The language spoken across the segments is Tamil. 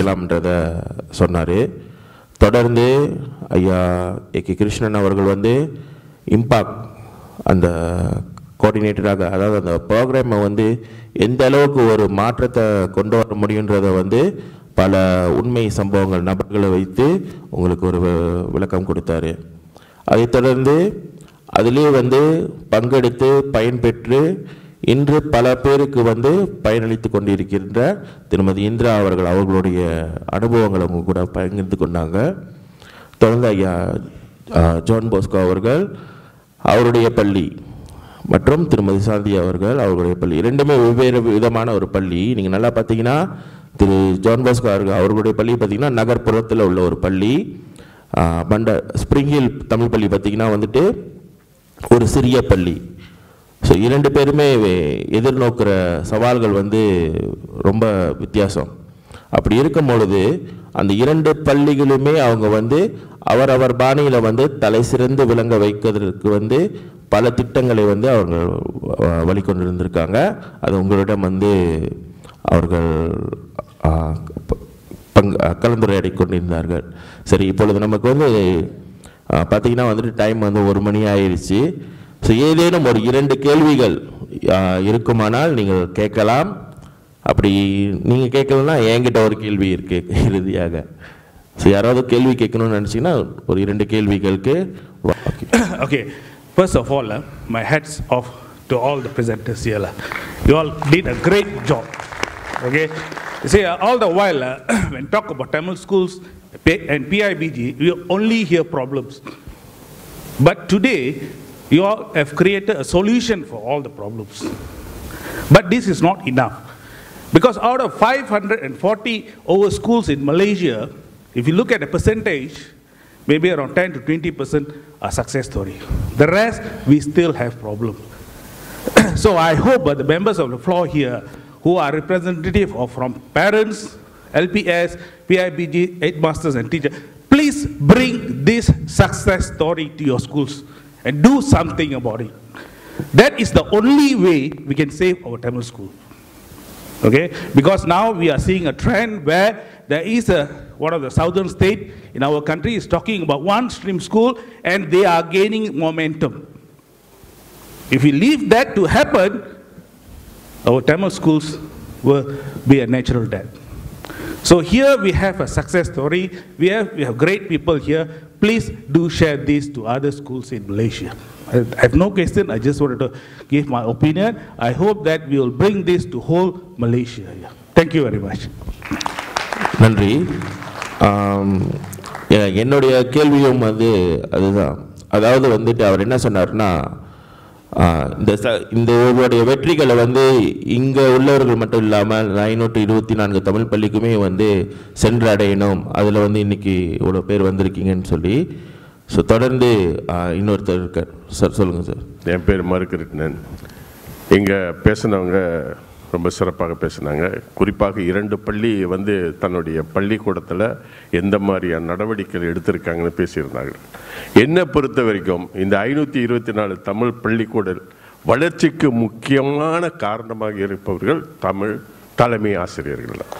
வைக்கலாம்ன்றத சொன்னார் தொடர்ந்து ஐயா ஏ கே கிருஷ்ணன் அவர்கள் வந்து இம்பாக்ட் அந்த கோஆர்டினேட்டராக அதாவது அந்த ப்ரோக்ராமை வந்து எந்த அளவுக்கு ஒரு மாற்றத்தை கொண்டு வர முடியுன்றதை வந்து பல உண்மை சம்பவங்கள் நபர்களை வைத்து உங்களுக்கு ஒரு வி- விளக்கம் கொடுத்தாரு அதைத் தொடர்ந்து அதிலே வந்து பங்கெடுத்து பயன்பெற்று இன்று பல பேருக்கு வந்து பயனளித்து கொண்டிருக்கின்ற திருமதி இந்திரா அவர்கள் அவர்களுடைய அனுபவங்களை உங்க கூட பகிர்ந்து கொண்டாங்க தொடர்ந்து ஐயா ஆ, ஜான் போஸ்கோ அவர்கள் அவருடைய பள்ளி மற்றும் திருமதி சாந்தி அவர்கள் அவர்களுடைய பள்ளி இரண்டுமே வெவ்வேறு விதமான ஒரு பள்ளி நீங்கள் நல்லா பார்த்தீங்கன்னா திரு ஜான் போஸ்கோ அவர்கள் அவர்களுடைய பள்ளி பார்த்தீங்கன்னா நகர்ப்புறத்தில் உள்ள ஒரு பள்ளி ஆ, பண்ட ஸ்ப்ரிங் ஹில் தமிழ் பள்ளி பார்த்தீங்கன்னா வந்துட்டு ஒரு சிறிய பள்ளி ஸோ இரண்டு பேருமே வே- எதிர்நோக்கிற சவால்கள் வந்து ரொம்ப வித்தியாசம் அப்படி இருக்கும் பொழுது அந்த இரண்டு பள்ளிகளுமே அவங்க வந்து அவரவர் பாணியில் வந்து தலை சிறந்து விளங்க வைக்கிறதுக்கு வந்து பல திட்டங்களை வந்து அவங்க அஹ், வழிகொண்டிருந்திருக்காங்க அது உங்களிடம் வந்து அவர்கள் அஹ், ப- பங்கு அஹ், கலந்துரையாடி கொண்டிருந்தார்கள் சரி இப்பொழுது நமக்கு வந்து அஹ், பார்த்தீங்கன்னா வந்துட்டு டைம் வந்து ஒரு மணி ஆயிருச்சு ஸோ ஏதேனும் ஒரு இரண்டு கேள்விகள் அஹ், இருக்குமானால் நீங்கள் கேட்கலாம் அப்படி நீங்கள் கேட்கலன்னா என்கிட்ட ஒரு கேள்வி இருக்கு இறுதியாக ஸோ யாராவது கேள்வி கேட்கணும்னு நினச்சிங்கன்னா ஒரு இரண்டு கேள்விகளுக்கு வா- okay. okay, first of all, uh, my hats off to all the presenters here. lah. You all did a great job. Okay, you see, uh, all the while uh, when talk about Tamil schools P- and PIBG, we only hear problems. But today, you all have created a solution for all the problems. But this is not enough. Because out of 540 over schools in Malaysia, if you look at the percentage, maybe around 10 to 20 percent are success story. The rest, we still have problem. so I hope that the members of the floor here, who are representative of from parents, LPS, PIBG, headmasters and teachers, please bring this success story to your schools and do something about it. That is the only way we can save our Tamil school. Okay? Because now we are seeing a trend where there is a one of the southern state in our country is talking about one stream school and they are gaining momentum. If we leave that to happen, our Tamil schools will be a natural death. So here we have a success story. We have, we have great people here. Please do share this to other schools in Malaysia. I I have no question. I just wanted to give my opinion. I hope that we will bring this to whole Malaysia. Yeah. Thank you very much. நன்றி ஆம், எ- என்னுடைய கேள்வியும் வந்து அதுதான் அதாவது வந்துட்டு அவர் என்ன சொன்னார்னா ஆ, இந்த ச இந்த இவருடைய வெற்றிகளை வந்து இங்கே உள்ளவர்கள் மட்டும் இல்லாமல் ஐநூற்றி இருபத்தி நான்கு தமிழ் பள்ளிக்குமே வந்து சென்று அடையணும் அதில் வந்து இன்னைக்கு இவ்வளோ பேர் வந்திருக்கீங்கன்னு சொல்லி ஸோ தொடர்ந்து ஆ, இன்னொருத்தர் இருக்கார் சார் சொல்லுங்கள் சார் என் பேர் மறுக்கிருட்டினன் இங்கே பேசினவங்க ரொம்ப சிறப்பாக பேசினாங்க குறிப்பாக இரண்டு பள்ளி வந்து தன்னுடைய பள்ளிக்கூடத்தில் எந்த மாதிரியான நடவடிக்கைகள் எடுத்திருக்காங்கன்னு பேசியிருந்தாங்க என்னை பொறுத்த வரைக்கும் இந்த ஐநூற்றி இருபத்தி நாலு தமிழ் பள்ளிக்கூட வளர்ச்சிக்கு முக்கியமான காரணமாக இருப்பவர்கள் தமிழ் தலைமை ஆசிரியர்கள் தான்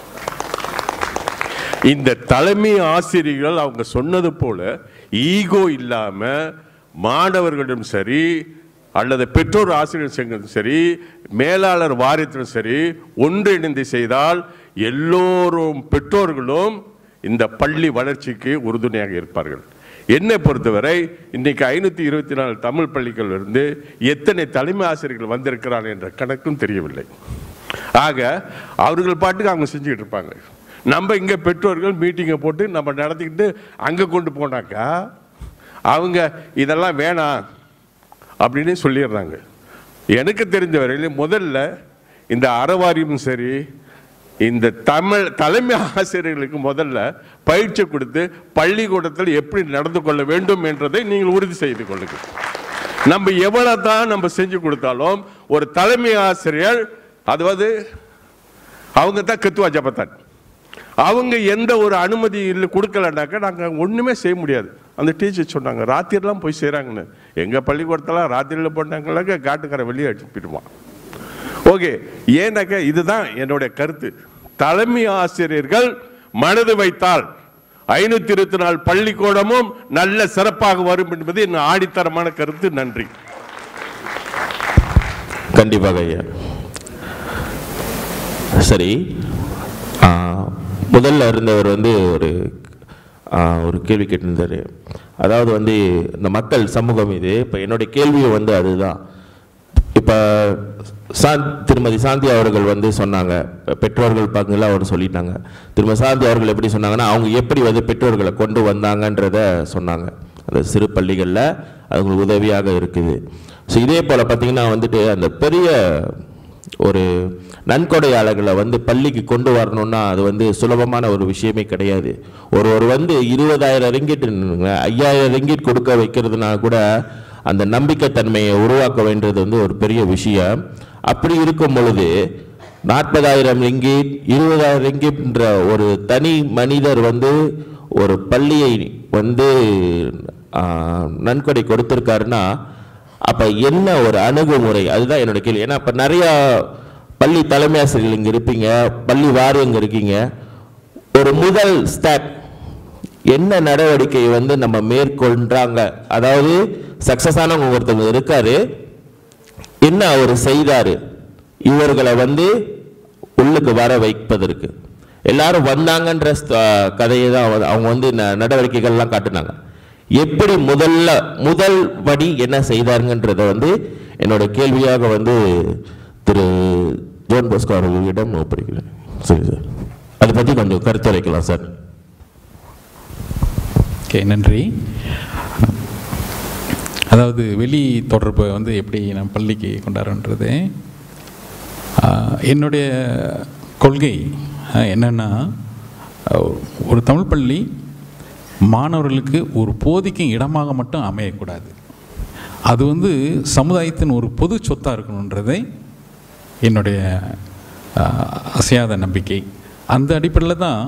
இந்த தலைமை ஆசிரியர்கள் அவங்க சொன்னது போல ஈகோ இல்லாம மாணவர்களிடம் சரி அல்லது பெற்றோர் ஆசிரியர் சங்கத்திலும் சரி மேலாளர் வாரியத்திலும் சரி ஒன்றிணைந்து செய்தால் எல்லோரும் பெற்றோர்களும் இந்த பள்ளி வளர்ச்சிக்கு உறுதுணையாக இருப்பார்கள் என்னை பொறுத்தவரை இன்னைக்கு ஐநூற்றி இருபத்தி நாலு தமிழ் பள்ளிகள் இருந்து எத்தனை தலைமை ஆசிரியர்கள் வந்திருக்கிறார்கள் என்ற கணக்கும் தெரியவில்லை ஆக அவர்கள் பாட்டுக்கு அவங்க செஞ்சுக்கிட்டு இருப்பாங்க நம்ம இங்கே பெற்றோர்கள் மீட்டிங்கை போட்டு நம்ம நடத்திக்கிட்டு அங்கே கொண்டு போனாக்கா அவங்க இதெல்லாம் வேணாம் அப்படின்னு சொல்லிடுறாங்க எனக்கு தெரிஞ்ச வரையிலும் முதல்ல இந்த அறவாரியமும் சரி இந்த தமிழ் தலைமை ஆசிரியர்களுக்கு முதல்ல பயிற்சி கொடுத்து பள்ளிக்கூடத்தில் எப்படி நடந்து கொள்ள வேண்டும் என்றதை நீங்கள் உறுதி செய்து கொள்ளுங்கள் நம்ம எவ்வளவு தான் நம்ம செஞ்சு கொடுத்தாலும் ஒரு தலைமை ஆசிரியர் அதாவது அவங்க தான் கத்துவா ஜபத்தான் அவங்க எந்த ஒரு அனுமதி இல்லை கொடுக்கலனாக்கா நாங்கள் ஒன்றுமே செய்ய முடியாது அந்த டீச்சர் சொன்னாங்க ராத்திரிலாம் போய் செய்கிறாங்கன்னு எங்கள் பள்ளிக்கூடத்தெல்லாம் ராத்திரியில் போட்டாங்களாக்க காட்டுக்கார வெளியே அனுப்பிடுவான் ஓகே ஏன்னாக்கா இதுதான் என்னுடைய கருத்து தலைமை ஆசிரியர்கள் மனது வைத்தால் ஐநூத்தி இருபத்தி நாலு பள்ளிக்கூடமும் நல்ல சிறப்பாக வரும் என்பது என் ஆடித்தரமான கருத்து நன்றி கண்டிப்பாக ஐயா சரி ஆ, முதல்ல இருந்தவர் வந்து ஒரு ஆ, ஒரு கேள்வி கேட்டிருந்தாரு அதாவது வந்து இந்த மக்கள் சமூகம் இது இப்போ என்னுடைய கேள்வியை வந்து அதுதான் இப்போ சாந்த் திருமதி சாந்தி அவர்கள் வந்து சொன்னாங்க பெ- பெற்றோர்கள் பங்குல அவர் சொல்லிட்டாங்க திருமதி சாந்தி அவர்கள் எப்படி சொன்னாங்கன்னா அவங்க எப்படி வந்து பெற்றோர்களை கொண்டு வந்தாங்கன்றத சொன்னாங்க அந்த சிறு பள்ளிகளில் அவங்களுக்கு உதவியாக இருக்குது ஸோ இதே போல் பார்த்தீங்கன்னா வந்துட்டு அந்த பெரிய ஒரு நன்கொடையாளர்களை வந்து பள்ளிக்கு கொண்டு வரணும்னா அது வந்து சுலபமான ஒரு விஷயமே கிடையாது ஒரு ஒரு வந்து இருபதாயிரம் ரிங்கிட் ஐயாயிரம் ரிங்கிட் கொடுக்க வைக்கிறதுனா கூட அந்த நம்பிக்கைத்தன்மையை உருவாக்க வேண்டியது வந்து ஒரு பெரிய விஷயம் அப்படி இருக்கும் பொழுது நாற்பதாயிரம் ரிங்கிட் இருபதாயிரம் ரிங்கிட்ன்ற ஒரு தனி மனிதர் வந்து ஒரு பள்ளியை வந்து ஆ, நன்கொடை கொடுத்திருக்காருன்னா அப்ப என்ன ஒரு அணுகுமுறை அதுதான் என்னோட கேள்வி ஏன்னா இப்ப நிறைய பள்ளி தலைமை ஆசிரியர்கள் இங்க இருப்பீங்க பள்ளி வாரியங்க இருக்கீங்க ஒரு முதல் ஸ்டெப் என்ன நடவடிக்கை வந்து நம்ம மேற்கொள்றாங்க அதாவது சக்சஸ் ஆனவங்க ஒருத்தவங்க இருக்காரு என்ன அவர் செய்தாரு இவர்களை வந்து உள்ளுக்கு வர வைப்பதற்கு எல்லாரும் வந்தாங்கன்ற ஸ்த- கதையை தான் வந்து அவங்க வந்து ந- நடவடிக்கைகள்லாம் காட்டுனாங்க எப்படி முதல்ல முதல் படி என்ன செய்தாருங்கன்றத வந்து என்னோட கேள்வியாக வந்து திரு ஜோன் போஸ்கோ அவர்களிடம் ஒப்படைக்கிறேன் சரி சார் அதை பற்றி கொஞ்சம் கருத்துரைக்கலாம் சார் ஓகே நன்றி அதாவது வெளி தொடர்பை வந்து எப்படி நான் பள்ளிக்கு கொண்டாடுன்றது ஆஹ், என்னுடைய கொள்கை ஆஹ், என்னன்னா ஆஹ், ஒரு தமிழ் பள்ளி மாணவர்களுக்கு ஒரு போதிக்கும் இடமாக மட்டும் அமையக்கூடாது அது வந்து சமுதாயத்தின் ஒரு பொது சொத்தாக இருக்கணுன்றதை என்னுடைய ஆஹ், அசையாத நம்பிக்கை அந்த அடிப்படையில் தான்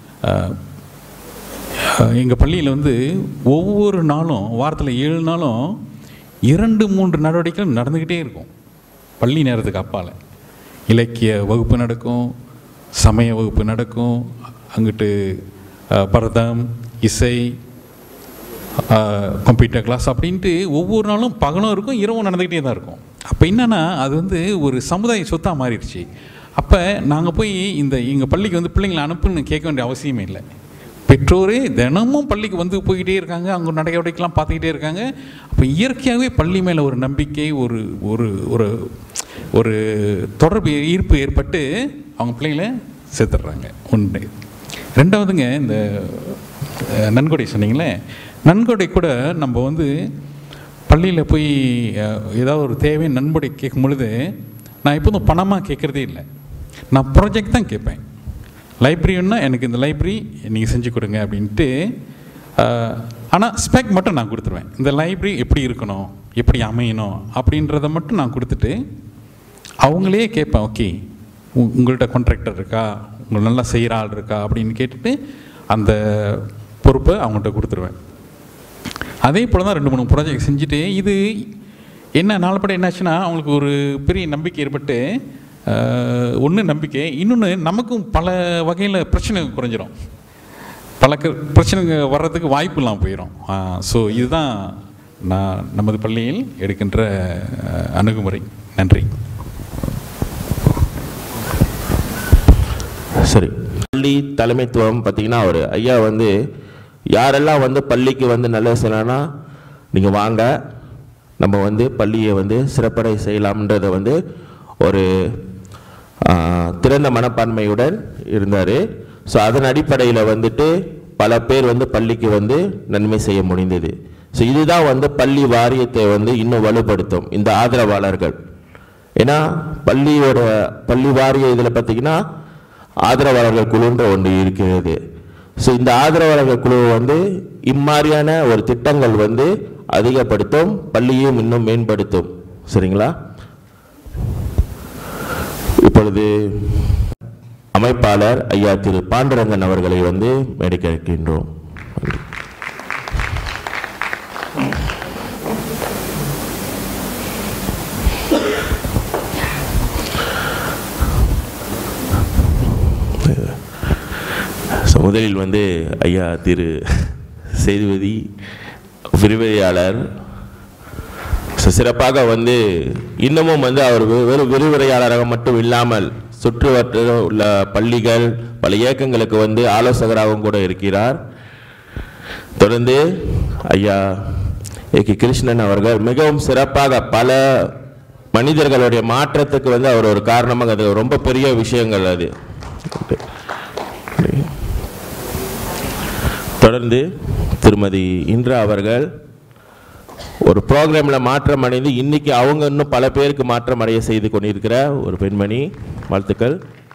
எங்கள் பள்ளியில் வந்து ஒவ்வொரு நாளும் வாரத்தில் ஏழு நாளும் இரண்டு மூன்று நடவடிக்கைகள் நடந்துக்கிட்டே இருக்கும் பள்ளி நேரத்துக்கு அப்பால் இலக்கிய வகுப்பு நடக்கும் சமய வகுப்பு நடக்கும் அங்கிட்டு அஹ், பரதம் இசை கம்ப்யூட்டர் கிளாஸ் அப்படின்ட்டு ஒவ்வொரு நாளும் பகலும் இருக்கும் இரவும் நடந்துக்கிட்டே தான் இருக்கும் அப்போ என்னென்னா அது வந்து ஒரு சமுதாய சொத்தாக மாறிடுச்சு அப்போ நாங்கள் போய் இந்த எங்கள் பள்ளிக்கு வந்து பிள்ளைங்களை அனுப்புன்னு கேட்க வேண்டிய அவசியமே இல்லை பெற்றோரே தினமும் பள்ளிக்கு வந்து போய்கிட்டே இருக்காங்க அங்கே நடவடிக்கைலாம் பார்த்துக்கிட்டே இருக்காங்க அப்போ இயற்கையாகவே பள்ளி மேலே ஒரு நம்பிக்கை ஒரு ஒரு ஒரு ஒரு தொடர்பு ஈர்ப்பு ஏற்பட்டு அவங்க பிள்ளைங்களை சேர்த்துடுறாங்க ஒன்று ரெண்டாவதுங்க இந்த அஹ், நன்கொடை சொன்னீங்களே நன்கொடை கூட நம்ம வந்து பள்ளியில் போய் அஹ், ஏதாவது ஒரு தேவை நன்கொடை கேட்கும் பொழுது நான் எப்போதும் பணமாக கேட்குறதே இல்லை நான் ப்ராஜெக்ட் தான் கேட்பேன் லைப்ரரின்னா எனக்கு இந்த லைப்ரரி நீங்கள் செஞ்சு கொடுங்க அப்படின்ட்டு ஆனால் ஸ்பெக் மட்டும் நான் கொடுத்துருவேன் இந்த லைப்ரரி எப்படி இருக்கணும் எப்படி அமையணும் அப்படின்றத மட்டும் நான் கொடுத்துட்டு அவங்களே கேட்பேன் ஓகே உங்கள்கிட்ட கான்ட்ராக்டர் இருக்கா உங்களை நல்லா செய்கிற ஆள் இருக்கா அப்படின்னு கேட்டுட்டு அந்த பொறுப்பை அவங்கள்ட்ட கொடுத்துருவேன் அதே போல் தான் ரெண்டு மூணு ப்ராஜெக்ட் செஞ்சுட்டு இது என்ன நாளப்பட என்னாச்சுன்னா அவங்களுக்கு ஒரு பெரிய நம்பிக்கை ஏற்பட்டு ஒன்று நம்பிக்கை இன்னொன்று நமக்கும் பல வகையில் பிரச்சனை குறைஞ்சிரும் பல க- பிரச்சனைங்க வர்றதுக்கு வாய்ப்பு இல்லாமல் போயிடும் ஸோ இதுதான் நான் நமது பள்ளியில் எடுக்கின்ற அஹ், அணுகுமுறை நன்றி சரி பள்ளி தலைமைத்துவம் பார்த்தீங்கன்னா அவர் ஐயா வந்து யாரெல்லாம் வந்து பள்ளிக்கு வந்து நல்லது செய்யலாம்னா நீங்கள் வாங்க நம்ம வந்து பள்ளியை வந்து சிறப்படை செய்யலாம்ன்றத வந்து ஒரு ஆ, திறந்த மனப்பான்மையுடன் இருந்தார் ஸோ அதன் அடிப்படையில் வந்துட்டு பல பேர் வந்து பள்ளிக்கு வந்து நன்மை செய்ய முடிந்தது ஸோ இதுதான் வந்து பள்ளி வாரியத்தை வந்து இன்னும் வலுப்படுத்தும் இந்த ஆதரவாளர்கள் ஏன்னா பள்ளியோட பள்ளி வாரிய இதில் பார்த்தீங்கன்னா ஆதரவாளர்கள் குழுன்ற ஒன்று இருக்கிறது ஸோ இந்த ஆதரவாளர்கள் குழு வந்து இம்மாதிரியான ஒரு திட்டங்கள் வந்து அதிகப்படுத்தும் பள்ளியும் இன்னும் மேம்படுத்தும் சரிங்களா இப்பொழுது அமைப்பாளர் ஐயா திரு பாண்டுரங்கன் அவர்களை வந்து மேடைக்க இருக்கின்றோம் ஸோ முதலில் வந்து ஐயா திரு சேதுபதி விரிவுரையாளர் ஸோ சிறப்பாக வந்து இன்னமும் வந்து அவர் வெ- வெறும் விரிவுரையாளராக மட்டும் இல்லாமல் சுற்றுவட்ட உள்ள பள்ளிகள் பல இயக்கங்களுக்கு வந்து ஆலோசகராகவும் கூட இருக்கிறார் தொடர்ந்து ஐயா ஏ கே கிருஷ்ணன் அவர்கள் மிகவும் சிறப்பாக பல மனிதர்களுடைய மாற்றத்துக்கு வந்து அவர் ஒரு காரணமாக அது ரொம்ப பெரிய விஷயங்கள் அது தொடர்ந்து திருமதி இந்திரா அவர்கள் ஒரு ப்ரோக்ராமில் மாற்றம் அடைந்து இன்னைக்கு அவங்க இன்னும் பல பேருக்கு மாற்றம் அடைய செய்து கொண்டிருக்கிற ஒரு பெண்மணி வாழ்த்துக்கள்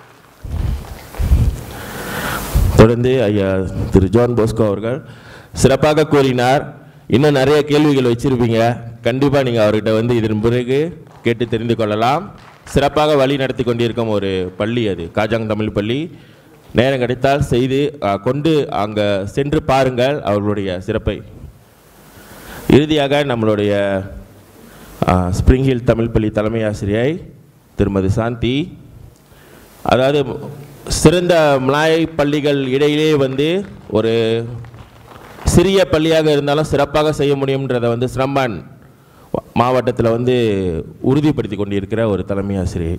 தொடர்ந்து ஐயா திரு ஜான் போஸ்கோ அவர்கள் சிறப்பாக கூறினார் இன்னும் நிறைய கேள்விகள் வச்சிருப்பீங்க கண்டிப்பாக நீங்கள் அவர்கிட்ட வந்து இதன் பிறகு கேட்டு தெரிந்து கொள்ளலாம் சிறப்பாக வழி நடத்தி கொண்டிருக்கும் ஒரு பள்ளி அது காஜாங் தமிழ் பள்ளி நேரம் கிடைத்தால் செய்து ஆ, கொண்டு அங்கே சென்று பாருங்கள் அவர்களுடைய சிறப்பை இறுதியாக நம்மளுடைய ஆ, ஸ்ப்ரிங் ஹில் தமிழ் பள்ளி தலைமை ஆசிரியை திருமதி சாந்தி அதாவது சிறந்த மலாய் பள்ளிகள் இடையிலே வந்து ஒரு சிறிய பள்ளியாக இருந்தாலும் சிறப்பாக செய்ய முடியும்ன்றதை வந்து சிரம்பான் மாவட்டத்தில் வந்து உறுதிப்படுத்தி கொண்டிருக்கிற ஒரு தலைமை ஆசிரியை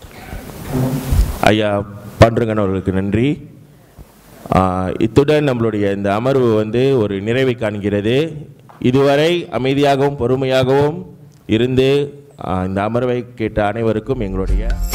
ஐயா பாண்டுரங்கன் அவர்களுக்கு நன்றி ஆஹ் இத்துடன் நம்மளுடைய இந்த அமர்வு வந்து ஒரு நிறைவை காண்கிறது இதுவரை அமைதியாகவும் பொறுமையாகவும் இருந்து ஆஹ் இந்த அமர்வை கேட்ட அனைவருக்கும் எங்களுடைய